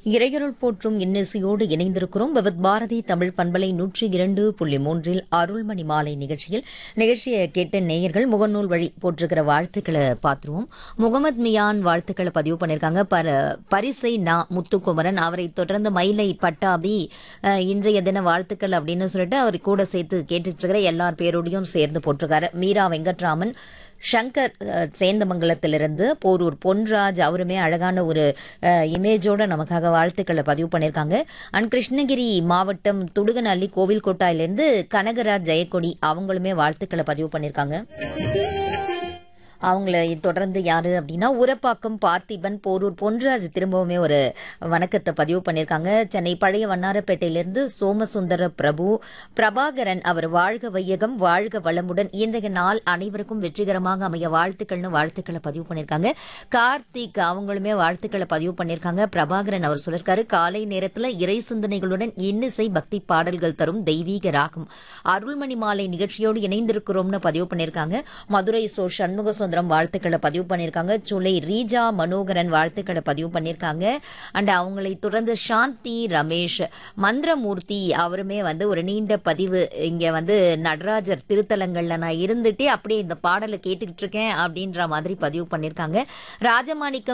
இறையருள் போற்றும் இன்னிசையோடு இணைந்திருக்கிறோம் விவத் பாரதி தமிழ் பண்பலை நூற்றி இரண்டு புள்ளி மூன்றில் அருள்மணி மாலை நிகழ்ச்சியில் நிகழ்ச்சியை கேட்ட நேயர்கள் முகநூல் வழி போட்டிருக்கிற வாழ்த்துக்களை பார்த்துருவோம் முகமது மியான் வாழ்த்துக்களை பதிவு பண்ணியிருக்காங்க பர பரிசை நா முத்துக்குமரன் அவரை தொடர்ந்து மயிலை பட்டாபி அஹ், இன்றைய தின வாழ்த்துக்கள் அப்படின்னு சொல்லிட்டு அவர் கூட சேர்த்து கேட்டுட்டு இருக்கிற எல்லார் பேரோடையும் சேர்ந்து போட்டிருக்காரு மீரா வெங்கட்ராமன் சங்கர் அஹ், சேந்தமங்கலத்திலிருந்து போரூர் பொன்ராஜ் அவருமே அழகான ஒரு அஹ், இமேஜோட நமக்காக வாழ்த்துக்களை பதிவு பண்ணியிருக்காங்க அண்ட் கிருஷ்ணகிரி மாவட்டம் துடுகநல்லி கோவில்கோட்டாயிலிருந்து கனகராஜ் ஜெயக்கொடி அவங்களுமே வாழ்த்துக்களை பதிவு பண்ணியிருக்காங்க அவங்கள தொடர்ந்து யாரு அப்படின்னா உரப்பாக்கம் பார்த்திபன் போரூர் பொன்ராஜ் திரும்பவுமே ஒரு வணக்கத்தை பதிவு பண்ணியிருக்காங்க சென்னை பழைய வண்ணாரப்பேட்டையிலிருந்து சோமசுந்தர பிரபு பிரபாகரன் அவர் வாழ்க வையகம் வாழ்க வளமுடன் இன்றைய நாள் அனைவருக்கும் வெற்றிகரமாக அமைய வாழ்த்துக்கள்னு வாழ்த்துக்களை பதிவு பண்ணியிருக்காங்க கார்த்திக் அவங்களுமே வாழ்த்துக்களை பதிவு பண்ணியிருக்காங்க பிரபாகரன் அவர் சொல்லியிருக்காரு காலை நேரத்தில் இறை சிந்தனைகளுடன் இன்னிசை பக்தி பாடல்கள் தரும் தெய்வீக ராகம் அருள்மணி மாலை நிகழ்ச்சியோடு இணைந்திருக்கிறோம்னு பதிவு பண்ணியிருக்காங்க மதுரை சோ சண்முக சுந்தரம் வாழ்த்துக்களை பதிவு பண்ணியிருக்காங்க சுலை ரீஜா மனோகரன் வாழ்த்துக்களை பதிவு பண்ணியிருக்காங்க அண்ட் அவங்களை தொடர்ந்து சாந்தி ரமேஷ் மந்திரமூர்த்தி அவருமே வந்து ஒரு நீண்ட பதிவு இங்க வந்து நடராஜர் திருத்தலங்கள்ல நான் இருந்துட்டே அப்படியே இந்த பாடலை கேட்டுக்கிட்டு இருக்கேன் அப்படின்ற மாதிரி பதிவு பண்ணியிருக்காங்க ராஜமாணிக்கம்